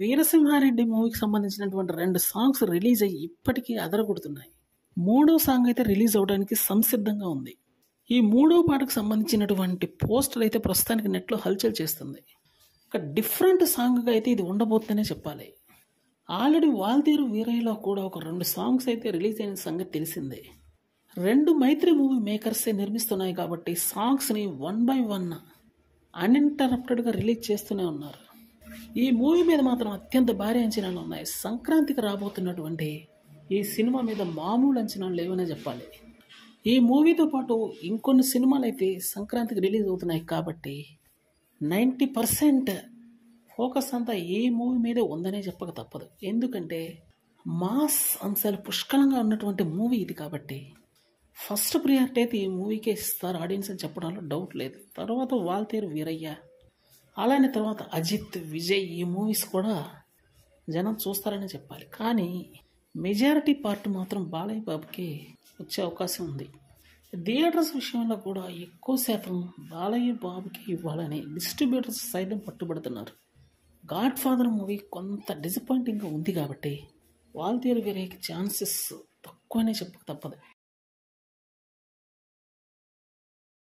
వీరసింహారెడ్డి మూవీకి సంబంధించినటువంటి రెండు సాంగ్స్ రిలీజ్ అయ్యి ఇప్పటికీ అదరగొడుతున్నాయి మూడో సాంగ్ అయితే రిలీజ్ అవడానికి సంసిద్ధంగా ఉంది ఈ మూడో పాటకు సంబంధించినటువంటి పోస్టర్ అయితే ప్రస్తుతానికి నెట్లో హల్చల్ చేస్తుంది ఒక డిఫరెంట్ సాంగ్గా అయితే ఇది ఉండబోతుందనే చెప్పాలి ఆల్రెడీ వాల్తీరు వీరయ్యలో కూడా ఒక రెండు సాంగ్స్ అయితే రిలీజ్ అయిన సంగతి తెలిసిందే రెండు మైత్రి మూవీ మేకర్సే నిర్మిస్తున్నాయి కాబట్టి సాంగ్స్ని వన్ బై వన్ అన్ఇంటరప్టెడ్గా రిలీజ్ చేస్తూనే ఉన్నారు ఈ మూవీ మీద మాత్రం అత్యంత భారీ అంచనాలు ఉన్నాయి సంక్రాంతికి రాబోతున్నటువంటి ఈ సినిమా మీద మామూలు అంచనాలు లేవనే చెప్పాలి ఈ మూవీతో పాటు ఇంకొన్ని సినిమాలు అయితే సంక్రాంతికి రిలీజ్ అవుతున్నాయి కాబట్టి నైంటీ పర్సెంట్ ఫోకస్ అంతా ఈ మూవీ మీదే ఉందనే చెప్పక తప్పదు ఎందుకంటే మాస్ అంశాలు పుష్కలంగా ఉన్నటువంటి మూవీ ఇది కాబట్టి ఫస్ట్ ప్రియారిటీ అయితే ఈ మూవీకే ఇస్తారు ఆడియన్స్ అని చెప్పడంలో డౌట్ లేదు తర్వాత వాల్తేరు వీరయ్య అలానే తర్వాత అజిత్ విజయ్ ఈ మూవీస్ కూడా జనం చూస్తారని చెప్పాలి కానీ మెజారిటీ పార్ట్ మాత్రం బాలయ్య బాబుకి వచ్చే అవకాశం ఉంది థియేటర్స్ విషయంలో కూడా ఎక్కువ శాతం బాలయ్య బాబుకి ఇవ్వాలని డిస్ట్రిబ్యూటర్స్ సైతం పట్టుబడుతున్నారు గాడ్ ఫాదర్ మూవీ కొంత డిసప్పాయింటింగ్గా ఉంది కాబట్టి వాల్తీరు వీరయ్యకి ఛాన్సెస్ తక్కువనే చెప్పక తప్పదు